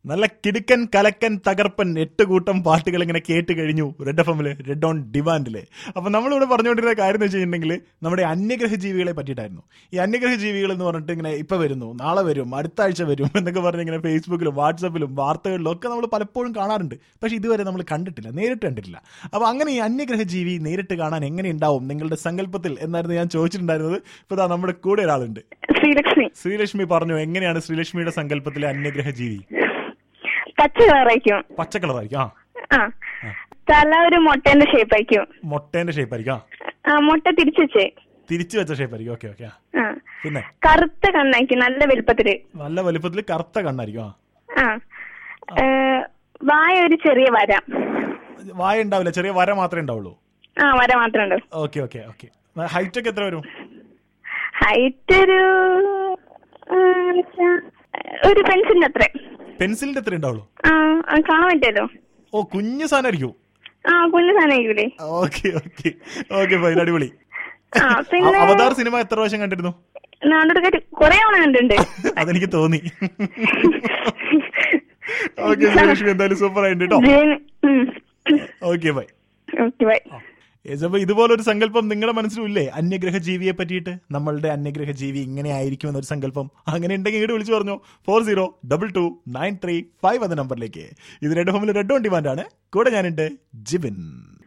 നല്ല കിടുക്കൻ കലക്കൻ തകർപ്പൻ എട്ട് കൂട്ടം പാട്ടുകൾ ഇങ്ങനെ കേട്ട് കഴിഞ്ഞു റെഡ് എഫ് എമ്മില് റെഡ് ഓൺ ഡിമാൻഡില് അപ്പൊ നമ്മളിവിടെ പറഞ്ഞുകൊണ്ടിരുന്ന കാര്യം എന്ന് വെച്ചിട്ടുണ്ടെങ്കിൽ നമ്മുടെ അന്യഗ്രഹ ജീവികളെ പറ്റിയിട്ടായിരുന്നു ഈ അന്യഗ്രഹ ജീവികൾ എന്ന് പറഞ്ഞിട്ട് ഇങ്ങനെ ഇപ്പൊ വരുന്നു നാളെ വരും അടുത്ത ആഴ്ച വരും എന്നൊക്കെ പറഞ്ഞ് ഇങ്ങനെ ഫേസ്ബുക്കിലും വാട്സപ്പിലും വാർത്തകളിലും ഒക്കെ നമ്മൾ പലപ്പോഴും കാണാറുണ്ട് പക്ഷെ ഇതുവരെ നമ്മൾ കണ്ടിട്ടില്ല നേരിട്ട് കണ്ടിട്ടില്ല അപ്പൊ അങ്ങനെ ഈ അന്യഗ്രഹ ജീവി നേരിട്ട് കാണാൻ എങ്ങനെ ഉണ്ടാവും നിങ്ങളുടെ സങ്കല്പത്തിൽ എന്നായിരുന്നു ഞാൻ ചോദിച്ചിട്ടുണ്ടായിരുന്നത് ഇപ്പൊ ദാ നമ്മുടെ കൂടെ ഒരാളുണ്ട് ശ്രീലക്ഷ്മി ശ്രീലക്ഷ്മി പറഞ്ഞു എങ്ങനെയാണ് ശ്രീലക്ഷ്മിയുടെ സങ്കല്പത്തിലെ അന്യഗ്രഹ ജീവി പച്ച കളറായിരിക്കും പച്ച കളറായിരിക്കും ആ ആ തല ഒരു മുട്ടേന്റെ ഷേപ്പ് ആയിരിക്കും മുട്ടേന്റെ ഷേപ്പ് ആയിരിക്കും ആ ആ മുട്ട തിരിച്ചു വെച്ചേ തിരിച്ചു വെച്ച ഷേപ്പ് ആയിരിക്കും ഓക്കെ ഓക്കെ ആ ആ പിന്നെ കറുത്ത കണ്ണായിരിക്കും നല്ല വലുപ്പത്തില് നല്ല വലുപ്പത്തിൽ കറുത്ത കണ്ണായിരിക്കും ആ ആ ഏ, വായ ഒരു ചെറിയ വര വായ ഉണ്ടാവില്ല ചെറിയ വര മാത്രമേ ഉണ്ടാവുള്ളൂ ആ വര മാത്രമേ ഉണ്ടോ ഓക്കെ ഓക്കെ ഓക്കെ ഹൈറ്റ് ഒക്കെ എത്ര വരും ഹൈറ്റ് ഒരു ആ, എന്നുവെച്ചാ, ഒരു പെൻസിലിന്റെ അത്ര പെൻസിലിന്റെ എത്ര ഉണ്ടാവുള്ളൂ ആ അത് കാണാൻ പറ്റുമല്ലോ ഓ കുഞ്ഞു സാധനമായിരിക്കും ആ കുഞ്ഞു സാധനമായിരിക്കൂലേ ഓക്കെ ഓക്കെ ഓക്കെ ഫൈൻ അടിപൊളി ആ പിന്നെ അ- അവതാർ സിനിമ എത്ര പ്രാവശ്യം കണ്ടിരുന്നു നാടോട്ട് കൊറേ തവണ കണ്ടിട്ടുണ്ട് അതെനിക്ക് തോന്നി ഓക്കെ ശ്രീലക്ഷ്മി എന്തായാലും സൂപ്പർ ആയിട്ട് കേട്ടോ ജയന് okay bye okay bye yes, അപ്പൊ ഇതുപോലൊരു സങ്കല്പം നിങ്ങളുടെ മനസ്സിലില്ലേ അന്യഗ്രഹ ജീവിയെ പറ്റിയിട്ട് നമ്മളുടെ അന്യഗ്രഹ ജീവി ഇങ്ങനെ ആയിരിക്കും എന്നൊരു സങ്കല്പം അങ്ങനെ ഉണ്ടെങ്കിൽ ഇങ്ങോട്ട് വിളിച്ചു പറഞ്ഞു four zero double two nine three five എന്ന നമ്പറിലേക്ക് ഇത് റെഡ് ഹോമിൽ റെഡ് ഓൺ ഡിമാൻഡ് ആണ് കൂടെ ഞാനുണ്ട് ജിബിൻ